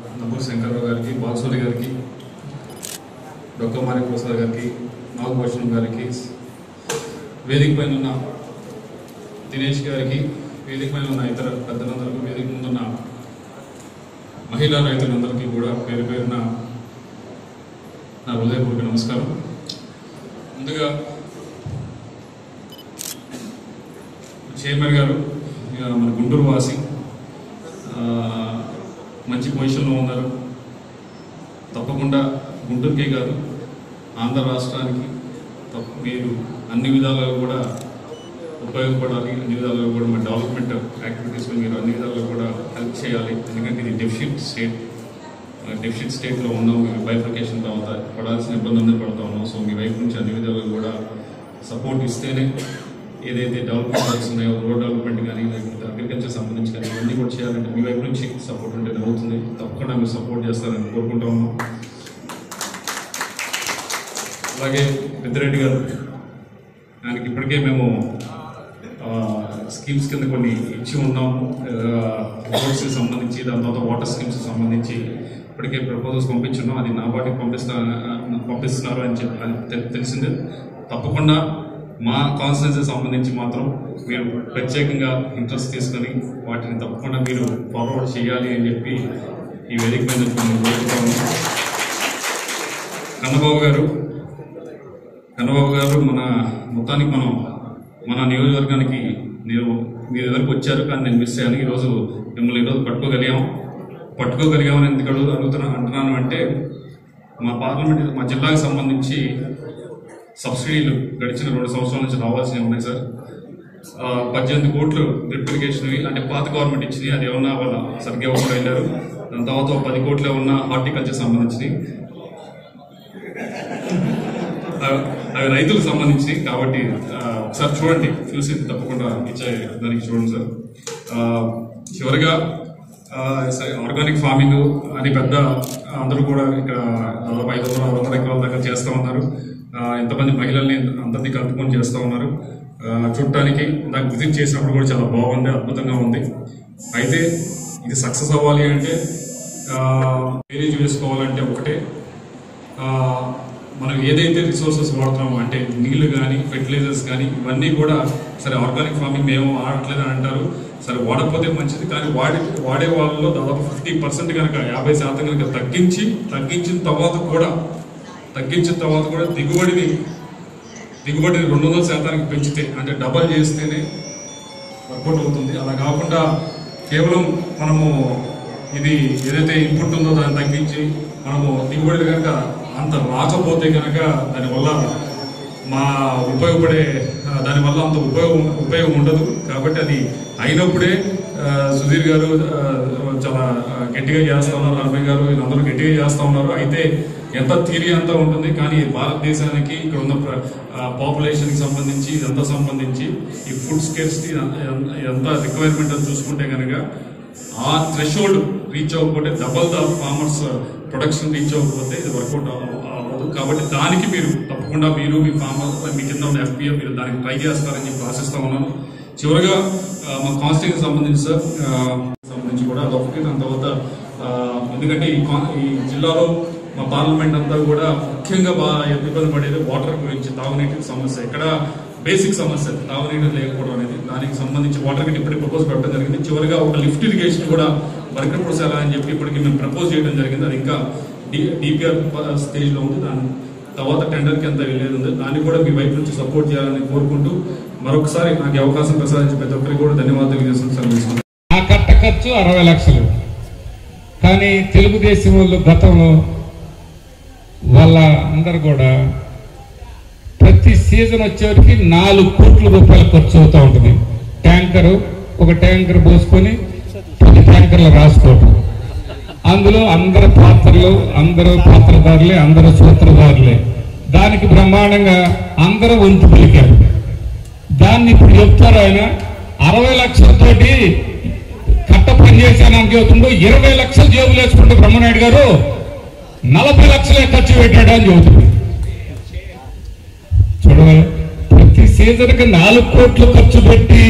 నంబూరు శంకర్రావు గారికి బాలసూరి గారికి డొక్కమారి ప్రసాద్ గారికి నాగభూషణం గారికి వేదిక పైన ఉన్న దినేష్ గారికి వేదిక పైన ఉన్న ఇతర పెద్దలందరికీ వేదిక ముందున్న మహిళా రైతులందరికీ కూడా పేరు పేరున నా హృదయపూర్వక నమస్కారం ముందుగా చైర్మన్ గారు ఇక మన గుంటూరు వాసి ఆ, మంచి పొజిషన్లో ఉన్నారు తప్పకుండా గుంటూరుకే కాదు ఆంధ్ర రాష్ట్రానికి తప్ప- మీరు అన్ని విధాలుగా కూడా ఉపయోగపడాలి అన్ని విధాలుగా కూడా మన డెవలప్మెంట్ యాక్టివిటీస్లో మీరు అన్ని విధాలుగా కూడా హెల్ప్ చేయాలి ఎందుకంటే ఇది డెఫిషిట్ స్టేట్ డెఫిషిట్ స్టేట్లో ఉన్నాం బైఫికేషన్ తర్వాత పడాల్సిన ఇబ్బందులు పడుతూ ఉన్నాం సో మీ వైపు నుంచి అన్ని విధాలుగా కూడా సపోర్ట్ ఇస్తేనే ఏదైతే డెవలప్మెంట్ వర్క్స్ ఉన్నాయో రోడ్ డెవలప్మెంట్ కానీ లేకపోతే అగ్రికల్చర్ సంబంధించి కానీ ఇవన్నీ కూడా చేయాలంటే మీ వైపు నుంచి సపోర్ట్ ఉంటే అవుతుంది తప్పకుండా మీరు సపోర్ట్ చేస్తారని కోరుకుంటా ఉన్నాం అలాగే పెద్దిరెడ్డి గారు ఆయనకి ఇప్పటికే మేము స్కీమ్స్ కింద కొన్ని ఇచ్చి ఉన్నాము రోడ్స్కి సంబంధించి దాని తర్వాత వాటర్ స్కీమ్స్ సంబంధించి ఇప్పటికే ప్రపోజల్స్ పంపించున్నాం అది నా పాటికి పంపిస్తా పంపిస్తున్నారు అని చెప్పి అని తె- తెలిసింది తప్పకుండా మా కాన్స్టిట్యూన్సీ సంబంధించి మాత్రం మీరు ప్రత్యేకంగా ఇంట్రెస్ట్ తీసుకొని వాటిని తప్పకుండా మీరు ఫార్వర్డ్ చేయాలి అని చెప్పి ఈ వేదిక మీద మేము కోరుకుంటా ఉన్నాం. కన్నబాబు గారు కన్నబాబు గారు మన మొత్తానికి మనం మన నియోజకవర్గానికి నేను మీ దగ్గరకు వచ్చారు కానీ నేను మిస్ అయ్యాను ఈరోజు మిమ్మల్ని ఈరోజు పట్టుకోగలిగాం పట్టుకోగలిగామని ఎందుకు అడుగు అడుగుతున్నా అంటున్నాను అంటే మా పార్లమెంట్ మా జిల్లాకు సంబంధించి సబ్సిడీలు గడిచిన రెండు సంవత్సరాల నుంచి రావాల్సినవి ఉన్నాయి సార్ ఆ, పద్దెనిమిది కోట్లు డ్రిప్ ఇరిగేషన్వి అంటే పాత గవర్నమెంట్ ఇచ్చినాయి అది ఏమన్నా వాళ్ళ సరిగ్గా ఒకరు వెళ్ళారు దాని తర్వాత ఒక పది కోట్లు ఏమన్నా హార్టికల్చర్ సంబంధించినవి అవి అవి రైతులకు సంబంధించినవి కాబట్టి ఆ, ఒకసారి చూడండి చూసి తప్పకుండా ఇచ్చే దానికి చూడండి సార్ ఆ, చివరిగా ఆర్గానిక్ ఫార్మింగ్ అని పెద్ద అందరూ కూడా ఇక్కడ దాదాపు ఐదు వందల ఆరు వందల ఎకరాల దగ్గర చేస్తూ ఉన్నారు ఆ, ఇంతమంది మహిళల్ని అందరినీ కలుపుకొని చేస్తూ ఉన్నారు ఆ, చూడటానికి నాకు విజిట్ చేసినప్పుడు కూడా చాలా బాగుంది అద్భుతంగా ఉంది అయితే ఇది సక్సెస్ అవ్వాలి అంటే మేనేజ్ వేసుకోవాలంటే ఒకటే ఆ, మనం ఏదైతే రిసోర్సెస్ వాడుతున్నామో అంటే నీళ్లు కానీ ఫెర్టిలైజర్స్ కానీ ఇవన్నీ కూడా సరే ఆర్గానిక్ ఫార్మింగ్ మేము ఆడట్లేదు అని అంటారు సరే వాడకపోతే మంచిది కానీ వాడి వాడే వాళ్ళలో దాదాపు ఫిఫ్టీ పర్సెంట్ కనుక యాభై శాతం కనుక తగ్గించి తగ్గించిన తర్వాత కూడా తగ్గించిన తర్వాత కూడా దిగుబడిని దిగుబడిని రెండు వందల శాతానికి పెంచితే అంటే డబల్ చేస్తేనే వర్కౌట్ అవుతుంది అలా కాకుండా కేవలం మనము ఇది ఏదైతే ఇన్పుట్ ఉందో దాన్ని తగ్గించి మనము దిగుబడి కనుక అంత రాకపోతే కనుక దానివల్ల మా ఉపయోగపడే ఆ, దానివల్ల అంత ఉపయోగం ఉపయోగం ఉండదు కాబట్టి అది అయినప్పుడే ఆ, సుధీర్ గారు ఆ, చాలా ఆ, గట్టిగా చేస్తా ఉన్నారు అరవై గారు వీళ్ళందరూ గట్టిగా చేస్తా ఉన్నారు అయితే ఎంత థియరీ అంతా ఉంటుంది కానీ భారతదేశానికి ఇక్కడ ఉన్న పాపులేషన్ కి సంబంధించి ఇదంతా సంబంధించి ఈ ఫుడ్ స్కేర్సిటీ ఎంత రిక్వైర్మెంట్ అని చూసుకుంటే కనుక ఆ థ్రెషోల్డ్ రీచ్ అవ్వకపోతే double the farmers production reach అవ్వకపోతే ఇది వర్కౌట్ అవ్వదు కాబట్టి దానికి మీరు తప్పకుండా మీరు మీ ఫార్మర్ మీ కింద ఉన్న ఎఫ్పిఎఫ్ మీరు దానికి ట్రై చేస్తారని చెప్పి ఆశిస్తా ఉన్నాను చివరిగా ఆ, మా కాన్స్టిట్యూన్సీ సంబంధించి సార్ ఆ, సంబంధించి కూడా అదొకటి దాని తర్వాత ఆ, ఎందుకంటే ఈ కా- ఈ జిల్లాలో మా పార్లమెంట్ అంతా కూడా ముఖ్యంగా బాగా ఇబ్బంది పడేది వాటర్ గురించి తాగునీటి సమస్య ఇక్కడ బేసిక్ సమస్య తాగునీరు లేకపోవడం అనేది దానికి సంబంధించి వాటర్ కిట్ ఇప్పటికి ప్రపోజ్ పెట్టడం జరిగింది చివరిగా ఒక లిఫ్ట్ ఇరిగేషన్ కూడా బరికరపూర్ ఎలా అని చెప్పి ఇప్పటికి మేము ప్రపోజ్ చేయడం జరిగింది అది ఇంకా డిపిఆర్ స్టేజ్ లో ఉంది దాని తర్వాత టెండర్ కి అంత వెళ్ళేది ఉంది దాన్ని కూడా మీ వైపు నుంచి సపోర్ట్ చేయాలని కోరుకుంటూ మరొకసారి నాకు ఈ అవకాశం ప్రసాదించి ప్రతి ఒక్కరికి కూడా ధన్యవాదాలు తెలియజేస్తున్నాను ఆ కట్ట ఖర్చు అరవై లక్షలు కానీ తెలుగుదేశం వాళ్ళు గతంలో వాళ్ళ అందరు కూడా ప్రతి సీజన్ వచ్చేవరకు నాలుగు కోట్ల రూపాయలు ఖర్చు అవుతూ ఉంటుంది ట్యాంకరు ఒక ట్యాంకర్ పోసుకొని పది ట్యాంకర్లు రాసుకోవటం అందులో అందరు పాత్రలు అందరూ పాత్రదారులే అందరూ సూత్రధారులే దానికి బ్రహ్మాండంగా అందరూ వంతు పలికారు దాన్ని ఇప్పుడు చెప్తారు ఆయన అరవై లక్షలతోటి కట్ట పని చేశానని చెబుతుండో ఇరవై లక్షలు జేబులు వేసుకుంటూ బ్రహ్మనాయుడు గారు నలభై లక్షలే ఖర్చు పెట్టాడు అని చెబుతుంది చూడవాలి ప్రతి సీజన్కి నాలుగు కోట్లు ఖర్చు పెట్టి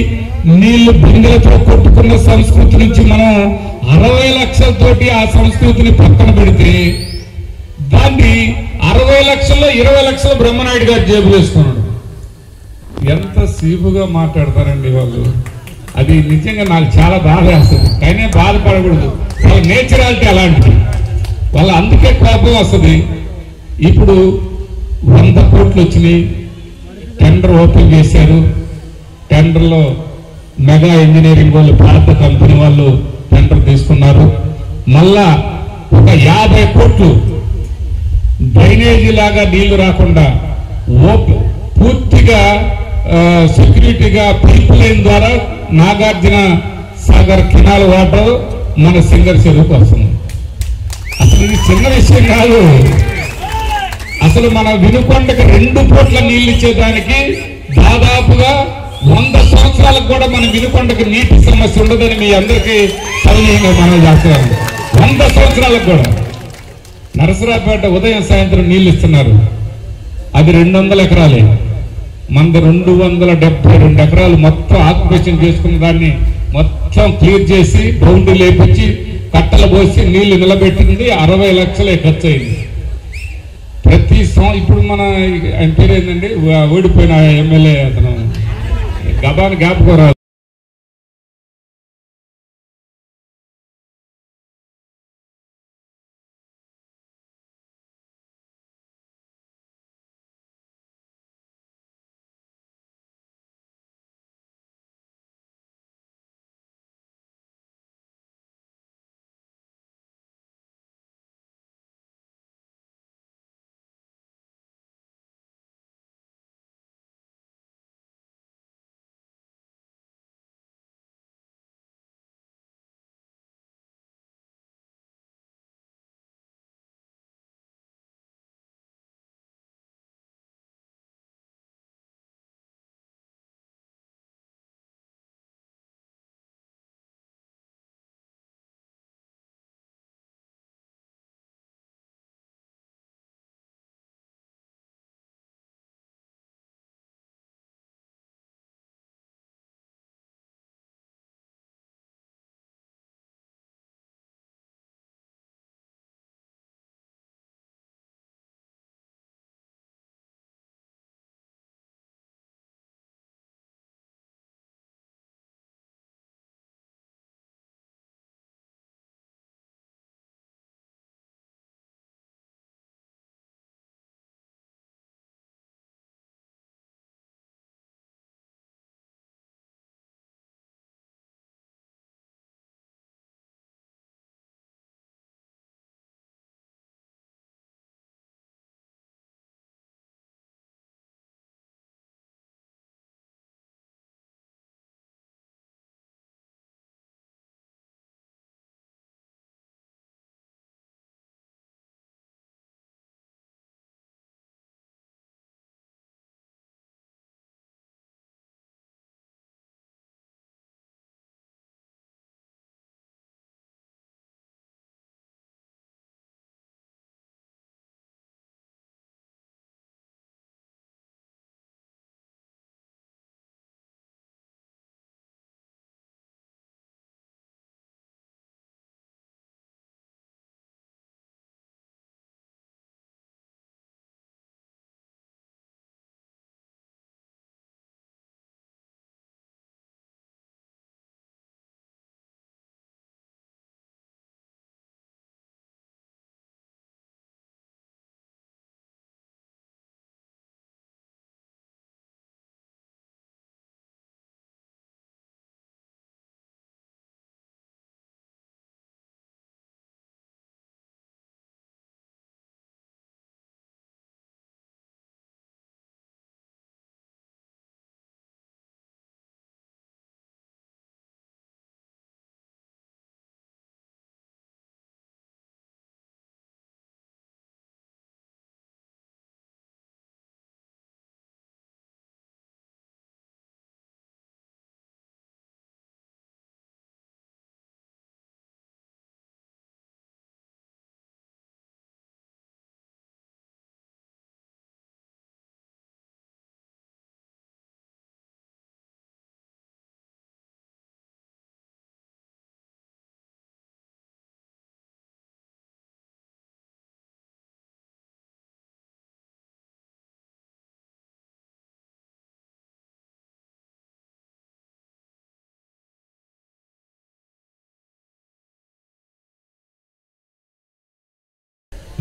నీళ్లు బిందెలతో కొట్టుకున్న సంస్కృతి నుంచి మనం అరవై లక్షలతోటి ఆ సంస్కృతిని పక్కన పెడితే దాన్ని అరవై లక్షల్లో ఇరవై లక్షలు బ్రహ్మనాయుడు గారు జేబులు వేసుకున్నాడు ఎంత సీపుగా మాట్లాడతారండి వాళ్ళు అది నిజంగా నాకు చాలా బాధ వేస్తుంది కానీ బాధపడకూడదు వాళ్ళ నేచురాలిటీ అలాంటిది వాళ్ళ అందుకే కోపం వస్తుంది ఇప్పుడు వంద కోట్లు వచ్చినాయి టెండర్ ఓపెన్ చేశారు టెండర్లో మెగా ఇంజనీరింగ్ వాళ్ళు భారత కంపెనీ వాళ్ళు టెండర్ తీసుకున్నారు మళ్ళా ఒక యాభై కోట్లు డ్రైనేజీ లాగా నీళ్లు రాకుండా ఓప్- పూర్తిగా ఆ, సెక్యూరిటీగా పైప్ లైన్ ద్వారా నాగార్జున సాగర్ కెనాల్ వాటర్ మన సింగర్ చెరువుకు వస్తుంది అసలు ఇది చిన్న విషయం కాదు అసలు మన వినుకొండకి రెండు పూట్ల నీళ్లు ఇచ్చేదానికి దాదాపుగా వంద సంవత్సరాలకు కూడా మన వినుకొండకి నీటి సమస్య ఉండదని మీ అందరికీ సవినీయంగా మనం చేస్తున్నాం వంద సంవత్సరాలకు కూడా నరసరాపేట ఉదయం సాయంత్రం నీళ్లు ఇస్తున్నారు అది రెండు వందల ఎకరాలే మనది రెండు వందల డెబ్బై రెండు ఎకరాలు మొత్తం ఆక్యుపేషన్ చేసుకున్న దాన్ని మొత్తం క్లియర్ చేసి బౌండరీ లేపించి కట్టలు పోసి నీళ్లు నిలబెట్టింది అరవై లక్షలే ఖర్చు అయింది ప్రతి సం- ఇప్పుడు మన ఆయన పేరు ఏంటండి ఓడిపోయిన ఎమ్మెల్యే అతను గబాన్ జ్ఞాపకం రాదు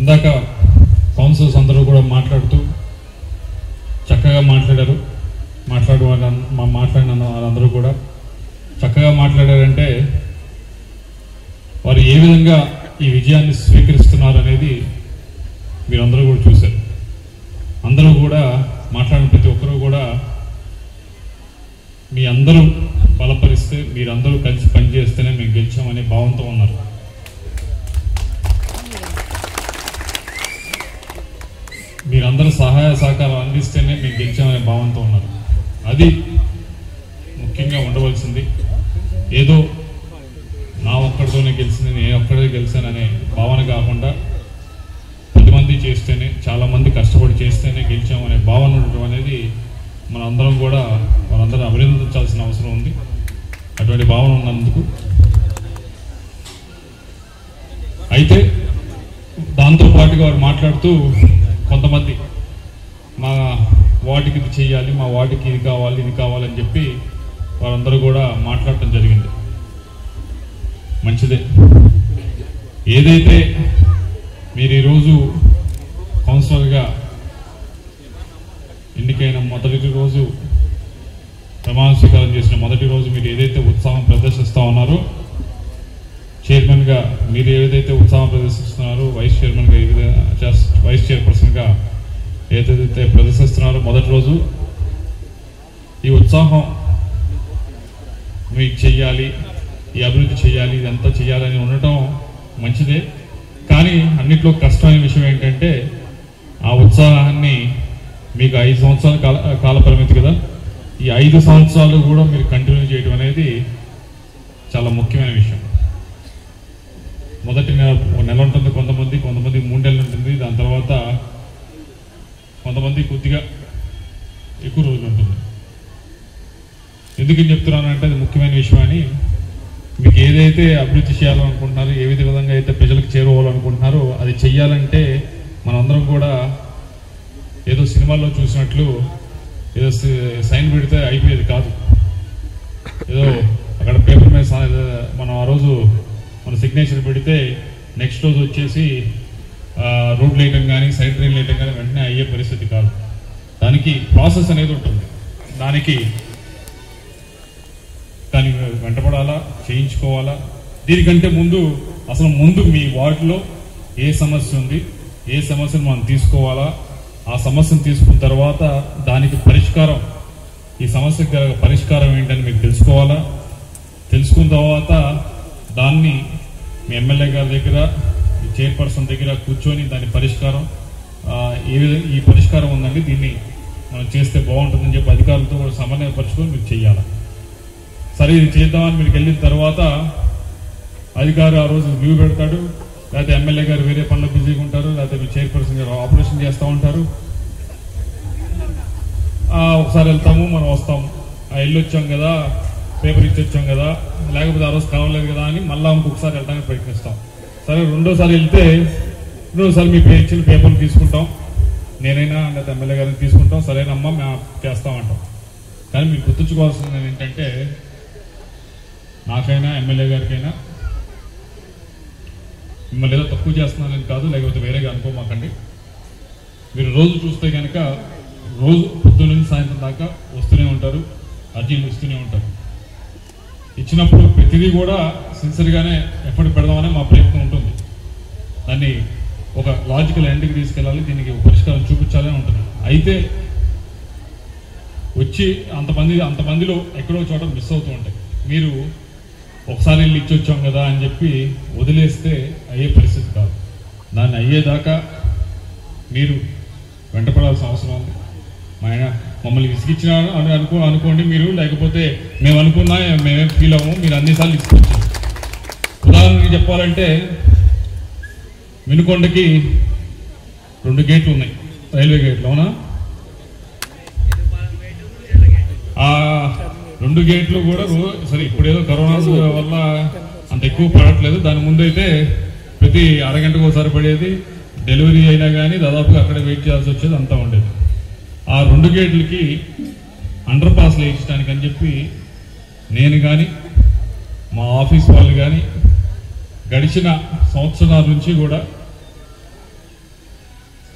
ఇందాక కౌన్సిల్స్ అందరూ కూడా మాట్లాడుతూ చక్కగా మాట్లాడారు మాట్లాడు వాళ్ళ మా మాట్లాడిన వాళ్ళందరూ కూడా చక్కగా మాట్లాడారంటే వారు ఏ విధంగా ఈ విజయాన్ని స్వీకరిస్తున్నారు అనేది మీరందరూ కూడా చూశారు అందరూ కూడా మాట్లాడిన ప్రతి ఒక్కరూ కూడా మీ అందరూ బలపరిస్తే మీరందరూ కలిసి పనిచేస్తేనే మేము గెలిచామనే భావంతో ఉన్నారు మీరందరూ సహాయ సహకారం అందిస్తేనే మేము గెలిచామనే భావంతో ఉన్నారు అది ముఖ్యంగా ఉండవలసింది ఏదో నా ఒక్కడితోనే గెలిచింది నేను ఒక్కడే గెలిచాననే భావన కాకుండా పది మంది చేస్తేనే చాలా మంది కష్టపడి చేస్తేనే గెలిచామనే భావన ఉండటం అనేది మనందరం కూడా మనందరం అభినందించాల్సిన అవసరం ఉంది అటువంటి భావన ఉన్నందుకు అయితే దాంతో పాటుగా వారు మాట్లాడుతూ కొంతమంది మా వాటికి ఇది చేయాలి మా వాటికి ఇది కావాలి ఇది కావాలని చెప్పి వారందరూ కూడా మాట్లాడటం జరిగింది మంచిదే ఏదైతే మీరు ఈరోజు కౌన్సిలర్గా ఎన్నికైన మొదటి రోజు ప్రమాణ స్వీకారం చేసిన మొదటి రోజు మీరు ఏదైతే ఉత్సాహం ప్రదర్శిస్తా ఉన్నారో చైర్మన్గా మీరు ఏదైతే ఉత్సాహం ప్రదర్శిస్తున్నారో వైస్ చైర్మన్గా ఏ విధంగా చేస్- వైస్ చైర్పర్సన్గా ఏదైతే ప్రదర్శిస్తున్నారో మొదటి రోజు ఈ ఉత్సాహం మీకు చెయ్యాలి ఈ అభివృద్ధి చేయాలి ఇదంతా చేయాలని ఉండటం మంచిదే కానీ అన్నిట్లో కష్టమైన విషయం ఏంటంటే ఆ ఉత్సాహాన్ని మీకు ఐదు సంవత్సరాల కాల కాల పరిమితి కదా ఈ ఐదు సంవత్సరాలు కూడా మీరు కంటిన్యూ చేయడం అనేది చాలా ముఖ్యమైన విషయం మొదటి నెల ఒక నెల ఉంటుంది కొంతమంది కొంతమంది మూడు నెలలు ఉంటుంది దాని తర్వాత కొంతమంది కొద్దిగా ఎక్కువ రోజులు ఉంటుంది ఎందుకు ఇది చెప్తున్నానంటే అది ముఖ్యమైన విషయం అని మీకు ఏదైతే అభివృద్ధి చేయాలనుకుంటున్నారో ఏ విధ విధంగా అయితే ప్రజలకు చేరుకోవాలనుకుంటున్నారో అది చెయ్యాలంటే మనందరం కూడా ఏదో సినిమాల్లో చూసినట్లు ఏదో సి- సైన్ పెడితే అయిపోయేది కాదు ఏదో అక్కడ పేపర్ మీద సా- మనం ఆ రోజు మన సిగ్నేచర్ పెడితే నెక్స్ట్ రోజు వచ్చేసి ఆ, రోడ్ వేయటం కానీ సైడ్ డ్రైన్ వేయటం కానీ వెంటనే అయ్యే పరిస్థితి కాదు దానికి ప్రాసెస్ అనేది ఉంటుంది దానికి దాన్ని వెంటపడాలా చేయించుకోవాలా దీనికంటే ముందు అసలు ముందు మీ వార్డులో ఏ సమస్య ఉంది ఏ సమస్యను మనం తీసుకోవాలా ఆ సమస్యను తీసుకున్న తర్వాత దానికి పరిష్కారం ఈ సమస్యకు గల పరిష్కారం ఏంటని మీకు తెలుసుకోవాలా తెలుసుకున్న తర్వాత దాన్ని మీ ఎమ్మెల్యే గారి దగ్గర ఈ చైర్పర్సన్ దగ్గర కూర్చొని దాని పరిష్కారం ఆ, ఏ విధంగా ఈ పరిష్కారం ఉందండి దీన్ని మనం చేస్తే బాగుంటుందని చెప్పి అధికారులతో కూడా సమన్వయపరుచుకొని మీరు చెయ్యాలి సరే ఇది చేద్దామని మీరు వెళ్ళిన తర్వాత అధికారి ఆ రోజు లీవ్ పెడతాడు లేకపోతే ఎమ్మెల్యే గారు వేరే పనులు బిజీగా ఉంటారు లేకపోతే మీ చైర్పర్సన్ గారు ఆపరేషన్ చేస్తూ ఉంటారు ఆ, ఒకసారి వెళ్తాము మనం వస్తాము ఆ వెళ్ళి వచ్చాం కదా పేపర్ ఇచ్చి వచ్చాం కదా లేకపోతే ఆ రోజు కలవలేదు కదా అని మళ్ళా ఇంకొకసారి వెళ్ళడానికి ప్రయత్నిస్తాం సరే రెండోసారి వెళ్తే రెండోసారి మీ పే- ఇచ్చిన పేపర్లు తీసుకుంటాం నేనైనా లేదా ఎమ్మెల్యే గారిని తీసుకుంటాం సరేనమ్మా మేము చేస్తామంటాం కానీ మీరు గుర్తుంచుకోవాల్సింది ఏంటంటే నాకైనా ఎమ్మెల్యే గారికైనా మిమ్మల్ని ఏదో తక్కువ చేస్తున్నానని కాదు లేకపోతే వేరేగా అనుకోమాకండి మీరు రోజు చూస్తే కనుక రోజు పొద్దున్న నుంచి సాయంత్రం దాకా వస్తూనే ఉంటారు అర్జీలు ఇస్తూనే ఉంటారు ఇచ్చినప్పుడు ప్రతిదీ కూడా సిన్సియర్గానే ఎఫర్ట్ పెడదామనే మా ప్రయత్నం ఉంటుంది దాన్ని ఒక లాజికల్ ఎండ్కి తీసుకెళ్ళాలి దీనికి ఒక పరిష్కారం చూపించాలని ఉంటుంది అయితే వచ్చి అంతమంది అంతమందిలో ఎక్కడో చోట మిస్ అవుతూ ఉంటాయి మీరు ఒకసారి వెళ్ళి ఇచ్చి వచ్చాం కదా అని చెప్పి వదిలేస్తే అయ్యే పరిస్థితి కాదు దాన్ని అయ్యేదాకా మీరు వెంటపడాల్సిన అవసరం ఉంది మా ఆయన మమ్మల్ని విసిగించిన అని అనుకో అనుకోండి మీరు లేకపోతే మేము అనుకున్నా మేమేం ఫీల్ అవ్వము మీరు అన్నిసార్లు ఇసుకొచ్చారు ఉదాహరణకి చెప్పాలంటే వినుకొండకి రెండు గేట్లు ఉన్నాయి రైల్వే గేట్లు అవునా ఆ రెండు గేట్లు కూడా రో- సరే ఇప్పుడు ఏదో కరోనా వల్ల అంత ఎక్కువ పడట్లేదు దాని ముందు అయితే ప్రతి అరగంటకు ఒకసారి పడేది డెలివరీ అయినా కానీ దాదాపుగా అక్కడే వెయిట్ చేయాల్సి వచ్చేది అంతా ఉండేది ఆ రెండు గేట్లకి అండర్ పాస్ వేయించడానికి అని చెప్పి నేను కానీ మా ఆఫీస్ వాళ్ళు కానీ గడిచిన సంవత్సరాల నుంచి కూడా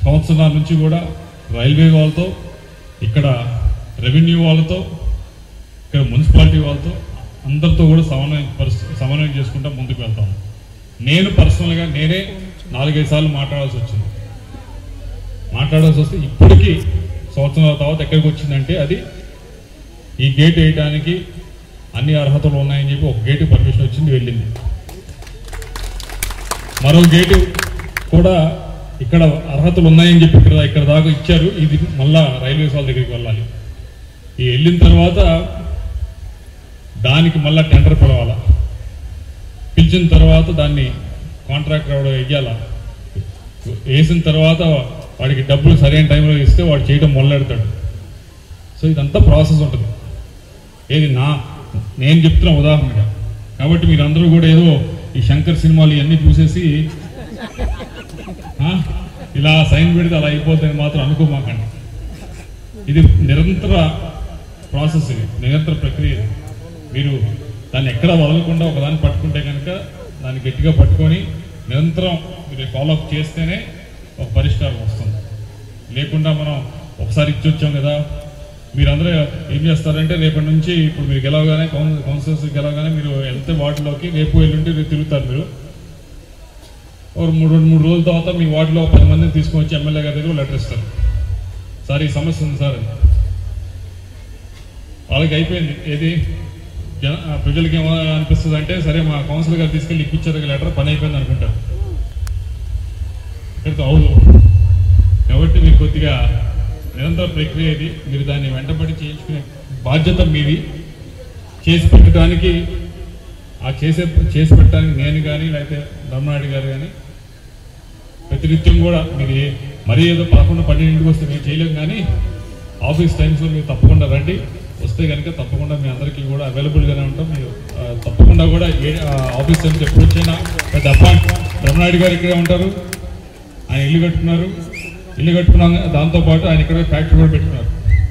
సంవత్సరాల నుంచి కూడా రైల్వే వాళ్ళతో ఇక్కడ రెవెన్యూ వాళ్ళతో ఇక్కడ మున్సిపాలిటీ వాళ్ళతో అందరితో కూడా సమన్వయం పరిస్థితి సమన్వయం చేసుకుంటా ముందుకు వెళ్తాము నేను పర్సనల్గా నేనే నాలుగైదు సార్లు మాట్లాడాల్సి వచ్చింది మాట్లాడాల్సి వస్తే ఇప్పటికీ సంవత్సరాల తర్వాత ఎక్కడికి వచ్చిందంటే అది ఈ గేట్ వేయడానికి అన్ని అర్హతలు ఉన్నాయని చెప్పి ఒక గేటు పర్మిషన్ వచ్చింది వెళ్ళింది మరో గేటు కూడా ఇక్కడ అర్హతలు ఉన్నాయని చెప్పి ఇక్కడ ఇక్కడ దాకా ఇచ్చారు ఇది మళ్ళా రైల్వేస్ వాళ్ళ దగ్గరికి వెళ్ళాలి ఈ వెళ్ళిన తర్వాత దానికి మళ్ళా టెండర్ పిలవాలా పిలిచిన తర్వాత దాన్ని కాంట్రాక్టర్ ఎవడో వెయ్యాలా వేసిన తర్వాత వాడికి డబ్బులు సరైన టైంలో ఇస్తే వాడు చేయడం మొదలెడతాడు సో ఇదంతా ప్రాసెస్ ఉంటుంది ఏది నా నేను చెప్తున్న ఉదాహరణగా కాబట్టి మీరందరూ కూడా ఏదో ఈ శంకర్ సినిమాలు ఇవన్నీ చూసేసి ఆ, ఇలా సైన్ పెడితే అలా అయిపోతుందని మాత్రం అనుకోమాకండి ఇది నిరంతర ప్రాసెస్ ఇది నిరంతర ప్రక్రియ ఇది. మీరు దాన్ని ఎక్కడ వదలకుండా ఒకదాన్ని పట్టుకుంటే కనుక దాన్ని గట్టిగా పట్టుకొని నిరంతరం మీరు ఫాలోఅప్ చేస్తేనే ఒక పరిష్కారం వస్తుంది లేకుండా మనం ఒకసారి ఇచ్చి వచ్చాం కదా మీరందరూ ఏం చేస్తారంటే రేపటి నుంచి ఇప్పుడు మీరు గెలవగానే కౌన్- కౌన్సిలర్స్ గెలవగానే మీరు వెళ్తే వాటిలోకి రేపు ఎల్లుండి రేపు తిరుగుతారు మీరు ఒక మూడు రెండు మూడు రోజుల తర్వాత మీ వార్డులో పది మందిని తీసుకొని వచ్చి ఎమ్మెల్యే గారి దగ్గర లెటర్ ఇస్తారు సార్ ఈ సమస్య ఉంది సార్ అని. వాళ్ళకి అయిపోయింది ఏది జన ఆ ప్రజలకి ఏమో అనిపిస్తుంది అంటే సరే మా కౌన్సిలర్ గారు తీసుకెళ్ళి ఇప్పించారు లెటర్ పని అయిపోయింది అనుకుంటారు ఇక్కడితో అవును కాబట్టి మీరు కొద్దిగా నిరంతర ప్రక్రియ ఇది మీరు దాన్ని వెంటబడి చేయించుకునే బాధ్యత మీది చేసి పెట్టడానికి ఆ చేసే చేసి పెట్టడానికి నేను కానీ లేకపోతే ధర్మనాయుడు గారు కానీ ప్రతినిత్యం కూడా మీరు ఏ- మరీ ఏదో పదకొండు పన్నెండింటికి వస్తే మేము చేయలేము కానీ ఆఫీస్ టైమ్స్లో మీరు తప్పకుండా రండి వస్తే కనుక తప్పకుండా మీ అందరికీ కూడా అవైలబుల్గానే ఉంటాం మీరు ఆ, తప్పకుండా కూడా ఏ ఆ, ఆఫీస్ టైమ్స్ ఎప్పుడు వచ్చినా పెద్ద అపాయింట్ బ్రహ్మనాయుడు గారు ఇక్కడే ఉంటారు ఆయన ఇల్లు కట్టుకున్నారు ఇల్లు కట్టుకున్నాం దాంతోపాటు ఆయన ఇక్కడ ఫ్యాక్టరీ కూడా పెట్టుకున్నారు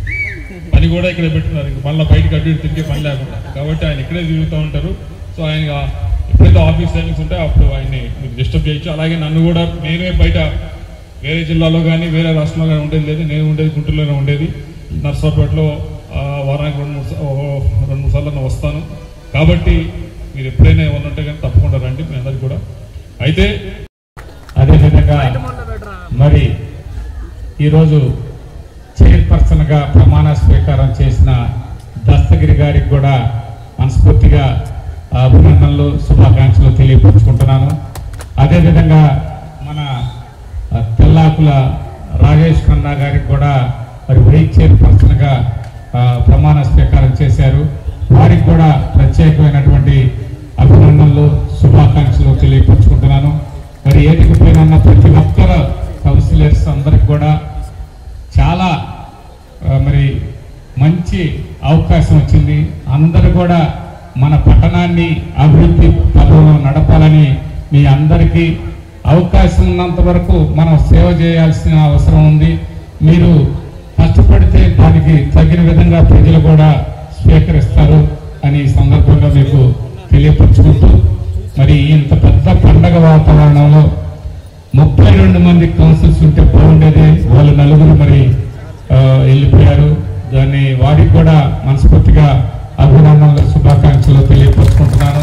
పని కూడా ఇక్కడే పెట్టుకున్నారు ఇంక మళ్ళీ బయటకు అడ్డు ఇటు తిరిగే పని లేకుండా కాబట్టి ఆయన ఇక్కడే తిరుగుతూ ఉంటారు సో ఆయన ఎప్పుడైతే ఆఫీస్ టైమింగ్స్ ఉంటే అప్పుడు ఆయన్ని మీరు డిస్టర్బ్ చేయొచ్చు అలాగే నన్ను కూడా నేనే బయట వేరే జిల్లాలో కానీ వేరే రాష్ట్రంలో కానీ ఉండేది లేదు నేను ఉండేది గుంటూరులోనే ఉండేది నర్సాపేటలో ఆ, వారానికి రెండు మూడు సా- ఓ, రెండు మూడు సార్లు నేను వస్తాను కాబట్టి మీరు ఎప్పుడైనా ఏమన్నా ఉంటే కానీ తప్పకుండా రండి మీ అందరికి కూడా అయితే అదేవిధంగా మరి ఈరోజు చైర్పర్సన్గా ప్రమాణ స్వీకారం చేసిన దస్తగిరి గారికి కూడా మనస్ఫూర్తిగా అభినందనలు శుభాకాంక్షలు తెలియపరుచుకుంటున్నాను అదేవిధంగా మన ఆ, తెల్లాకుల రాజేష్ ఖన్నా గారికి కూడా మరి వైస్ చైర్పర్సన్గా ఆ, ప్రమాణ స్వీకారం చేశారు వారికి కూడా ప్రత్యేకమైనటువంటి అభినందనలు శుభాకాంక్షలు తెలియపరుచుకుంటున్నాను మరి ఏటికి పోయిన ప్రతి ఒక్కరు కౌన్సిలర్స్ అందరికి కూడా చాలా ఆ, మరి మంచి అవకాశం వచ్చింది అందరూ కూడా మన పట్టణాన్ని అభివృద్ధి పదంలో నడపాలని మీ అందరికీ అవకాశం ఉన్నంత వరకు మనం సేవ చేయాల్సిన అవసరం ఉంది మీరు కష్టపడితే దానికి తగిన విధంగా ప్రజలు కూడా స్వీకరిస్తారు అని ఈ సందర్భంగా మీకు తెలియపరుచుకుంటూ మరి ఇంత పెద్ద పండగ వాతావరణంలో ముప్పై రెండు మంది కౌన్సిల్స్ ఉంటే బాగుండేది వాళ్ళు నలుగురు మరి ఆ, వెళ్ళిపోయారు దాన్ని వారికి కూడా మనస్ఫూర్తిగా అభినందనలు శుభాకాంక్షలు తెలియపరుచుకుంటున్నాను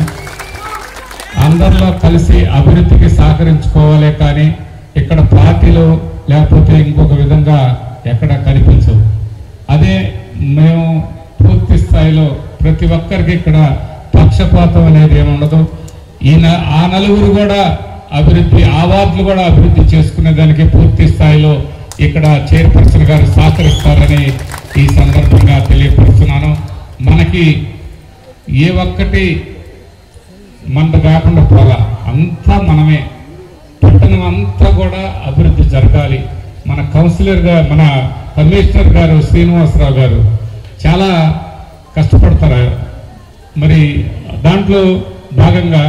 అందరిలో కలిసి అభివృద్ధికి సహకరించుకోవాలే కానీ ఇక్కడ పార్టీలు లేకపోతే ఇంకొక విధంగా ఎక్కడ కనిపించవు అదే మేము పూర్తి స్థాయిలో ప్రతి ఒక్కరికి ఇక్కడ పక్షపాతం అనేది ఏమి ఉండదు ఈయన ఆ నలుగురు కూడా అభివృద్ధి ఆ వార్డులు కూడా అభివృద్ధి చేసుకునే దానికి పూర్తి స్థాయిలో ఇక్కడ చైర్పర్సన్ గారు సహకరిస్తారని ఈ సందర్భంగా తెలియపరుస్తున్నాను మనకి ఏ ఒక్కటి మనది కాకుండా పోలా అంతా మనమే పట్టణం అంతా కూడా అభివృద్ధి జరగాలి మన కౌన్సిలర్ గా మన కమిషనర్ గారు శ్రీనివాసరావు గారు చాలా కష్టపడతారు మరి దాంట్లో భాగంగా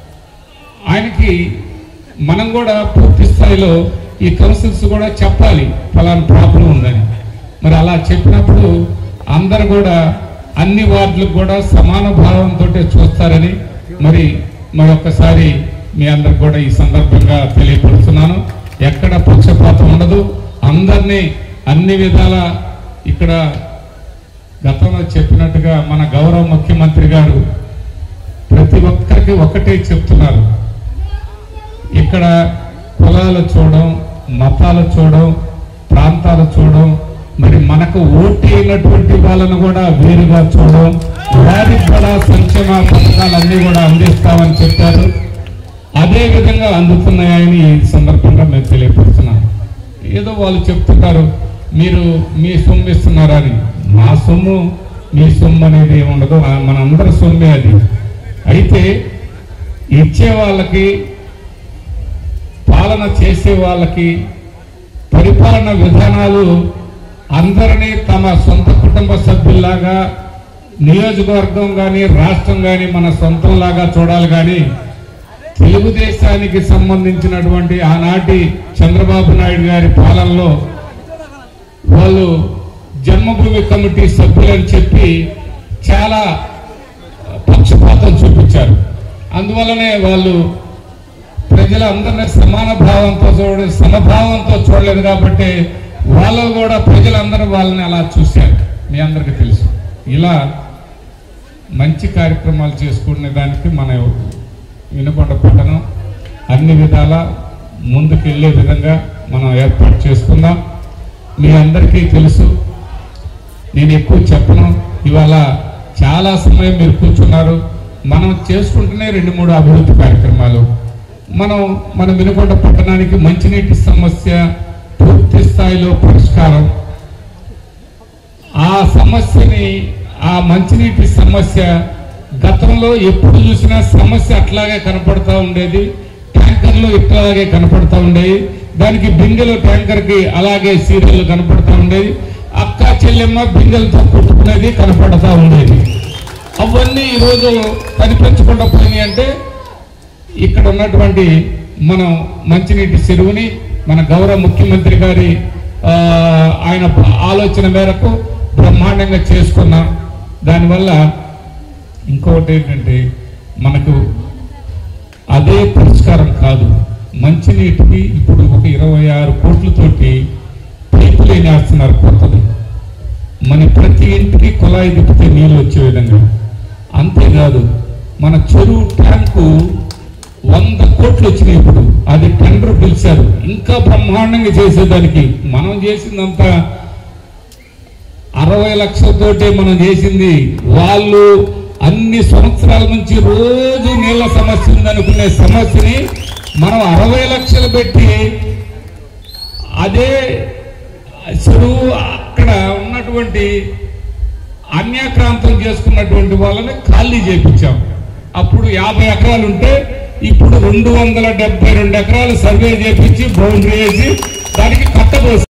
ఆయనకి మనం కూడా పూర్తి స్థాయిలో ఈ కౌన్సిల్స్ కూడా చెప్పాలి ఫలానా ప్రాబ్లం ఉందని మరి అలా చెప్పినప్పుడు అందరు కూడా అన్ని వార్డులకు కూడా సమాన భావంతో చూస్తారని మరి మరొకసారి మీ అందరికి కూడా ఈ సందర్భంగా తెలియపరుస్తున్నాను ఎక్కడ పక్షపాతం ఉండదు అందరినీ అన్ని విధాల ఇక్కడ గతంలో చెప్పినట్టుగా మన గౌరవ ముఖ్యమంత్రి గారు ప్రతి ఒక్కరికి ఒకటే చెప్తున్నారు ఇక్కడ కులాలు చూడడం మతాలు చూడడం ప్రాంతాలు చూడడం మరి మనకు ఓటు అయినటువంటి వాళ్ళను కూడా వేరుగా చూడడం వారికి కూడా సంక్షేమ పథకాలన్నీ కూడా అందిస్తామని చెప్పారు అదే విధంగా అందుతున్నాయని ఈ సందర్భంగా మేము తెలియపరుస్తున్నాం ఏదో వాళ్ళు చెప్తుంటారు మీరు మీ సొమ్ము ఇస్తున్నారని మా సొమ్ము మీ సొమ్ము అనేది ఏమి ఉండదు ఆ మనందరి సొమ్మే అది అయితే ఇచ్చే వాళ్ళకి పాలన చేసే వాళ్ళకి పరిపాలన విధానాలు అందరినీ తమ సొంత కుటుంబ సభ్యుల్లాగా నియోజకవర్గం కానీ రాష్ట్రం కానీ మన సొంతంలాగా చూడాలి కానీ తెలుగుదేశానికి సంబంధించినటువంటి ఆనాటి చంద్రబాబు నాయుడు గారి పాలనలో వాళ్ళు జన్మభూమి కమిటీ సభ్యులని చెప్పి చాలా పక్షపాతం చూపించారు అందువల్లనే వాళ్ళు ప్రజలందరినీ సమాన భావంతో చూడ సమభావంతో చూడలేదు కాబట్టి వాళ్ళు కూడా ప్రజలందరూ వాళ్ళని అలా చూశారు మీ అందరికీ తెలుసు ఇలా మంచి కార్యక్రమాలు చేసుకునే దానికి మన వినుకొండ పట్టణం అన్ని విధాల ముందుకెళ్ళే విధంగా మనం ఏర్పాటు చేసుకుందాం మీ అందరికీ తెలుసు నేను ఎక్కువ చెప్పను ఇవాళ చాలా సమయం మీరు కూర్చున్నారు మనం చేసుకుంటూనే రెండు మూడు అభివృద్ధి కార్యక్రమాలు మనం మన వినుకొండ పట్టణానికి మంచినీటి సమస్య పూర్తి స్థాయిలో పరిష్కారం ఆ సమస్యని ఆ మంచినీటి సమస్య గతంలో ఎప్పుడు చూసినా సమస్య అట్లాగే కనపడతా ఉండేది ట్యాంకర్లు ఇట్లాగే కనపడతా ఉండేవి దానికి బిందెలు ట్యాంకర్కి అలాగే సీరియల్ కనపడతా ఉండేది అక్క చెల్లెమ్మ బిందెలతో కొట్టుకునేది కనపడతా ఉండేది అవన్నీ ఈరోజు కనిపించకుండా పోయినాయి అంటే ఇక్కడ ఉన్నటువంటి మనం మంచినీటి చెరువుని మన గౌరవ ముఖ్యమంత్రి గారి ఆ, ఆయన ఆలోచన మేరకు బ్రహ్మాండంగా చేసుకున్నాం దానివల్ల ఇంకొకటి ఏంటంటే మనకు అదే పరిష్కారం కాదు మంచినీటికి ఇప్పుడు ఒక ఇరవై ఆరు కోట్లతోటి పైపులు వేస్తున్నారు కొత్తది మన ప్రతి ఇంటికి కుళాయి తిప్పితే నీళ్ళు వచ్చే విధంగా అంతేకాదు మన చెరువు ట్యాంకు వంద కోట్లు వచ్చినాయి ఇప్పుడు అది టెండర్ పిలిచారు ఇంకా బ్రహ్మాండంగా చేసేదానికి మనం చేసిందంతా అరవై లక్షలతోటే మనం చేసింది వాళ్ళు అన్ని సంవత్సరాల నుంచి రోజు నీళ్ళ సమస్య ఉందనుకునే సమస్యని మనం అరవై లక్షలు పెట్టి అదే చెరువు అక్కడ ఉన్నటువంటి అన్యాక్రాంతం చేసుకున్నటువంటి వాళ్ళని ఖాళీ చేపించాం అప్పుడు యాభై ఎకరాలు ఉంటే ఇప్పుడు రెండు వందల డెబ్బై రెండు ఎకరాలు సర్వే చేపించి బౌండరీ వేసి దానికి కట్టబోసాం